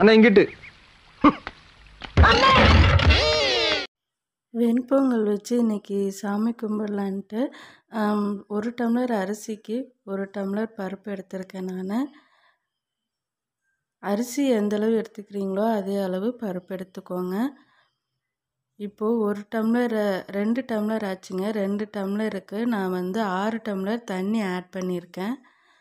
அண்ணா இங்கிட்டு வெண்பொங்கல் வச்சு இன்றைக்கி சாமி கும்பிடலான்ட்டு ஆம், ஒரு டம்ளர் அரிசிக்கு ஒரு டம்ளர் பருப்பு எடுத்திருக்கேன் நான் அரிசி எந்த அளவு எடுத்துக்கிறீங்களோ அதே அளவு பருப்பு எடுத்துக்கோங்க இப்போது ஒரு டம்ளர் அஹ், ரெண்டு டம்ளர் ஆச்சுங்க ரெண்டு டம்ளருக்கு நான் வந்து ஆறு டம்ளர் தண்ணி ஆட் பண்ணியிருக்கேன்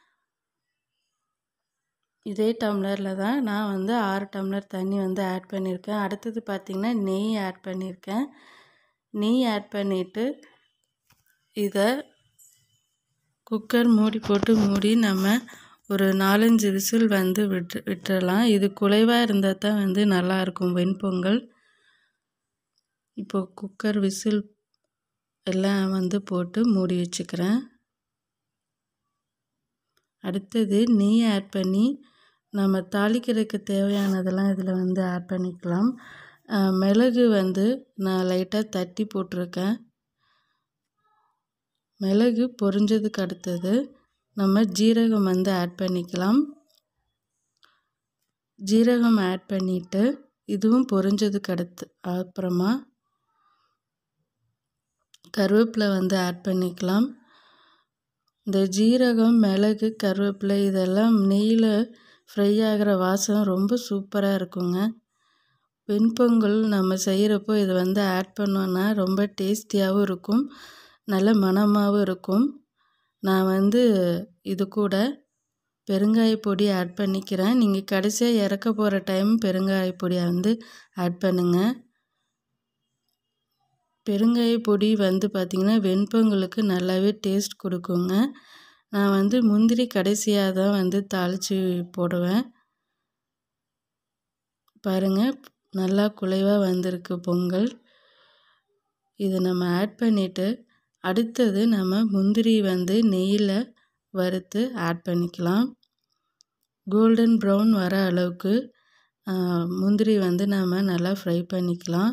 இதே டம்ளரில் தான் நான் வந்து ஆறு டம்ளர் தண்ணி வந்து ஆட் பண்ணியிருக்கேன் அடுத்தது பார்த்திங்கன்னா நெய் ஆட் பண்ணியிருக்கேன் நெய் ஆட் பண்ணிவிட்டு இதை குக்கர் மூடி போட்டு மூடி நம்ம ஒரு நாலஞ்சு விசில் வந்து விட்டு விட்டுறலாம் இது குலைவாக இருந்தால் தான் வந்து நல்லாயிருக்கும் வெண்பொங்கல் இப்போ குக்கர் விசில் எல்லாம் வந்து போட்டு மூடி வச்சுக்கிறேன் அடுத்தது நெய் ஆட் பண்ணி நம்ம தாளிக்கிறதுக்கு தேவையானதெல்லாம் இதில் வந்து ஆட் பண்ணிக்கலாம் அஹ் மிளகு வந்து நான் லைட்டாக தட்டி போட்டிருக்கேன் மிளகு பொரிஞ்சதுக்கு அடுத்தது நம்ம ஜீரகம் வந்து ஆட் பண்ணிக்கலாம் ஜீரகம் ஆட் பண்ணிவிட்டு இதுவும் பொரிஞ்சதுக்கு அடுத்து அப்புறமா கருவேப்பிலை வந்து ஆட் பண்ணிக்கலாம் இந்த ஜீரகம் மிளகு கருவேப்பிலை இதெல்லாம் நெய்யில் ஃப்ரை ஆகிற வாசம் ரொம்ப சூப்பராக இருக்குங்க வெண்பொங்கல் நம்ம செய்கிறப்போ இது வந்து ஆட் பண்ணோன்னா ரொம்ப டேஸ்டியாகவும் இருக்கும் நல்ல மணமாகவும் இருக்கும் நான் வந்து இது கூட பெருங்காய பொடி ஆட் பண்ணிக்கிறேன் நீங்கள் கடைசியாக இறக்க போகிற டைம் பெருங்காய பொடியை வந்து ஆட் பண்ணுங்கள் பெருங்காய பொடி வந்து பார்த்திங்கன்னா வெண்பொங்கலுக்கு நல்லாவே டேஸ்ட் கொடுக்குங்க நான் வந்து முந்திரி கடைசியாக தான் வந்து தாளித்து போடுவேன் பாருங்கள் நல்லா குலைவாக வந்திருக்கு பொங்கல் இதை நம்ம ஆட் பண்ணிவிட்டு அடுத்தது நம்ம முந்திரி வந்து நெய்யில் வறுத்து ஆட் பண்ணிக்கலாம் கோல்டன் ப்ரௌன் வர அளவுக்கு ஆ, முந்திரி வந்து நம்ம நல்லா ஃப்ரை பண்ணிக்கலாம்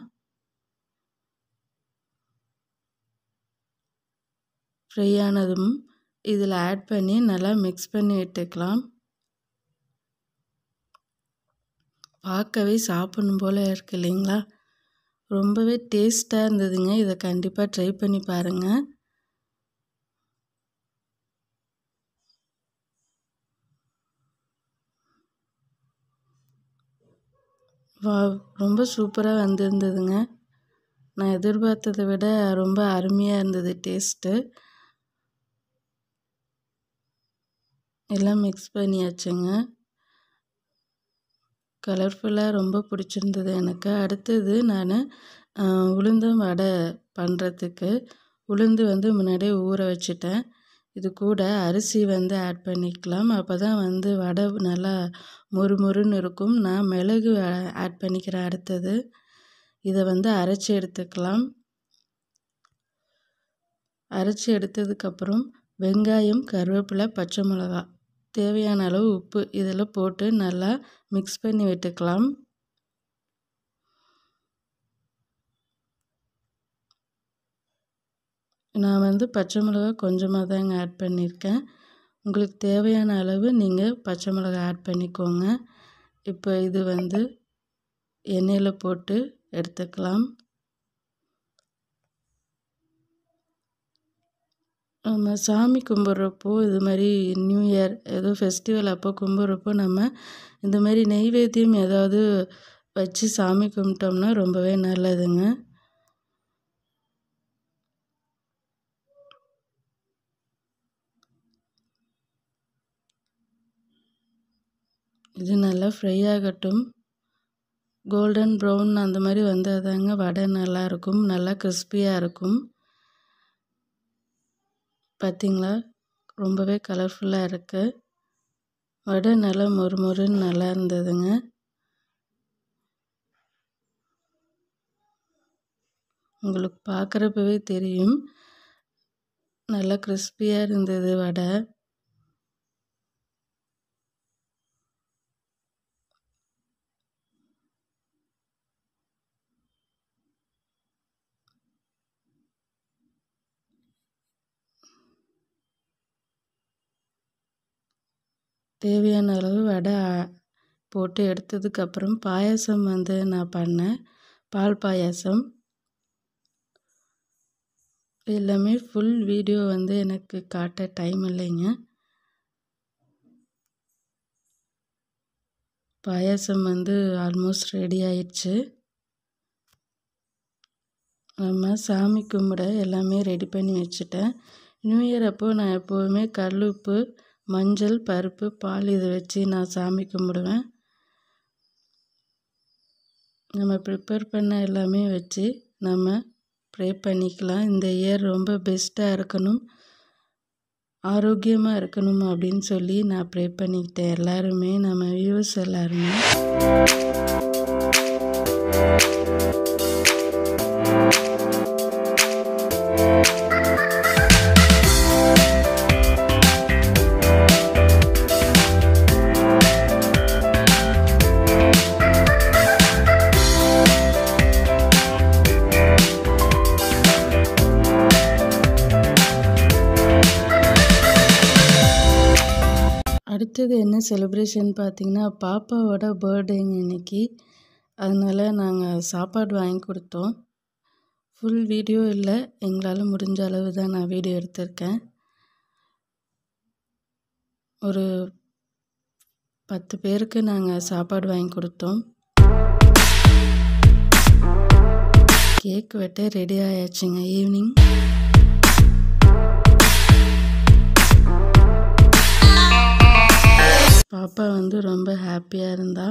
ஃப்ரை ஆனதும் இதில் ஆட் பண்ணி நல்லா மிக்ஸ் பண்ணி விட்டுக்கலாம் பார்க்கவே சாப்பிடணும் போல் இருக்கு இல்லைங்களா ரொம்பவே டேஸ்ட்டாக இருந்ததுங்க இதை கண்டிப்பாக ட்ரை பண்ணி பாருங்கள் வா ரொம்ப சூப்பராக வந்திருந்ததுங்க நான் எதிர்பார்த்ததை விட ரொம்ப அருமையாக இருந்தது டேஸ்ட்டு எல்லாம் மிக்ஸ் பண்ணியாச்சுங்க கலர்ஃபுல்லாக ரொம்ப பிடிச்சிருந்தது எனக்கு அடுத்தது நான் உளுந்தம் வடை பண்ணுறதுக்கு உளுந்து வந்து முன்னாடியே ஊற வச்சுட்டேன் இது கூட அரிசி வந்து ஆட் பண்ணிக்கலாம் அப்போ தான் வந்து வடை நல்லா மொறுமொறுன்னு இருக்கும் நான் மிளகு ஆட் பண்ணிக்கிறேன் அடுத்தது இதை வந்து அரைச்சி எடுத்துக்கலாம் அரைச்சி எடுத்ததுக்கப்புறம் வெங்காயம் கருவேப்பிலை பச்சை மிளகா தேவையான அளவு உப்பு இதில் போட்டு நல்லா மிக்ஸ் பண்ணி விட்டுக்கலாம் நான் வந்து பச்சை மிளகா கொஞ்சமாக தாங்க ஆட் பண்ணியிருக்கேன் உங்களுக்கு தேவையான அளவு நீங்கள் பச்சை மிளகா ஆட் பண்ணிக்கோங்க இப்போ இது வந்து எண்ணெயில் போட்டு எடுத்துக்கலாம் நம்ம சாமி கும்பிட்றப்போ இது மாதிரி நியூ இயர் ஏதோ ஃபெஸ்டிவல் அப்போ கும்பிட்றப்போ நம்ம இந்த மாதிரி நெய்வேத்தியம் ஏதாவது வச்சு சாமி கும்பிட்டோம்னா ரொம்பவே நல்லதுங்க இது நல்லா ஃப்ரை ஆகட்டும் கோல்டன் ப்ரௌன் அந்த மாதிரி வந்தால் தாங்க வடை நல்லாயிருக்கும் நல்லா கிறிஸ்பியாக இருக்கும் பார்த்தீங்களா ரொம்பவே கலர்ஃபுல்லாக இருக்குது வடை நல்லா மொறு மொறுன்னு நல்லா இருந்ததுங்க உங்களுக்கு பார்க்குறப்பவே தெரியும் நல்லா கிறிஸ்பியாக இருந்தது வடை தேவையான அளவு வடை போட்டு எடுத்ததுக்கப்புறம் பாயாசம் வந்து நான் பண்ணேன் பால் பாயாசம் எல்லாமே ஃபுல் வீடியோ வந்து எனக்கு காட்ட டைம் இல்லைங்க பாயாசம் வந்து ஆல்மோஸ்ட் ரெடி ஆயிடுச்சு நம்ம சாமி கும்பிட எல்லாமே ரெடி பண்ணி வச்சுட்டேன் நியூ இயர் அப்போ நான் எப்போவுமே கல் உப்பு மஞ்சள் பருப்பு பால் இதை வச்சு நான் சாமி கும்பிடுவேன் நம்ம ப்ரிப்பேர் பண்ண எல்லாமே வச்சு நம்ம ப்ரே பண்ணிக்கலாம் இந்த இயர் ரொம்ப பெஸ்ட்டாக இருக்கணும் ஆரோக்கியமாக இருக்கணும் அப்படின்னு சொல்லி நான் ப்ரே பண்ணிக்கிட்டேன் எல்லாருமே நம்ம வியூவர்ஸ் எல்லாருமே அடுத்தது என்ன செலிப்ரேஷன் பார்த்தீங்கன்னா பாப்பாவோட பர்த்டேங்க இன்னைக்கு அதனால் நாங்கள் சாப்பாடு வாங்கி கொடுத்தோம் ஃபுல் வீடியோ இல்லை எங்களால் முடிஞ்ச அளவு தான் நான் வீடியோ எடுத்திருக்கேன் ஒரு பத்து பேருக்கு நாங்கள் சாப்பாடு வாங்கி கொடுத்தோம் கேக் வெட்ட ரெடி ஆயாச்சுங்க ஈவினிங் பாப்பா வந்து ரொம்ப ஹாப்பியாக இருந்தா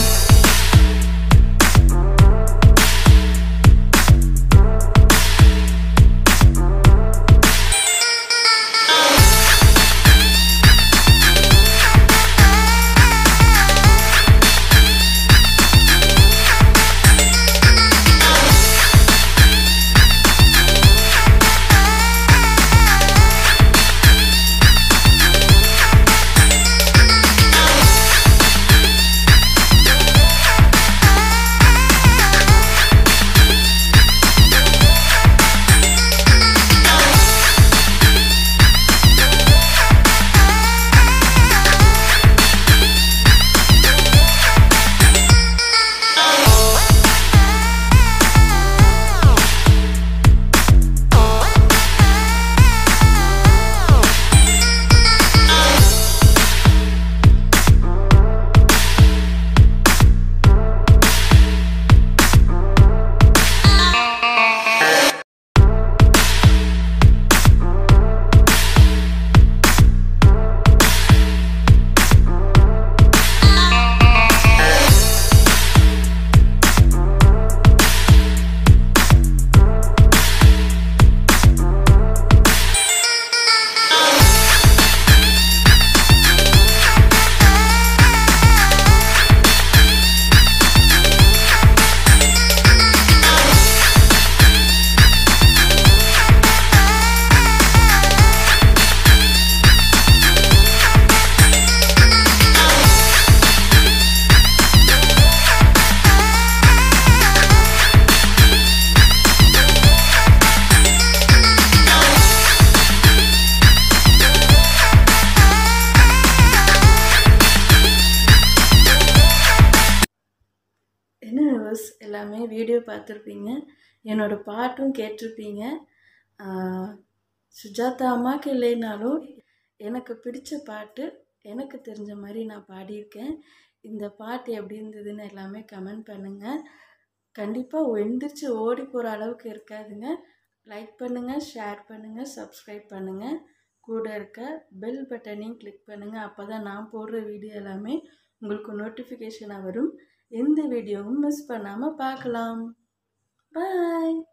என்ன வியூவர்ஸ் எல்லாமே வீடியோ பார்த்துருப்பீங்க என்னோட பாட்டும் கேட்டிருப்பீங்க ஆஹ் சுஜாதா அம்மாவுக்கு இல்லைனாலும் எனக்கு பிடிச்ச பாட்டு எனக்கு தெரிஞ்ச மாதிரி நான் பாடியிருக்கேன் இந்த பாட்டு எப்படி இருந்ததுன்னு எல்லாமே கமெண்ட் பண்ணுங்கள் கண்டிப்பாக எந்திரிச்சு ஓடி போகிற அளவுக்கு இருக்காதுங்க லைக் பண்ணுங்கள் ஷேர் பண்ணுங்கள் சப்ஸ்கிரைப் பண்ணுங்கள் கூட இருக்க பெல் பட்டனையும் கிளிக் பண்ணுங்கள் அப்போ தான் நான் போடுற வீடியோ எல்லாமே உங்களுக்கு நோட்டிஃபிகேஷனாக வரும் எந்த வீடியோவும் மிஸ் பண்ணாமல் பார்க்கலாம் பாய்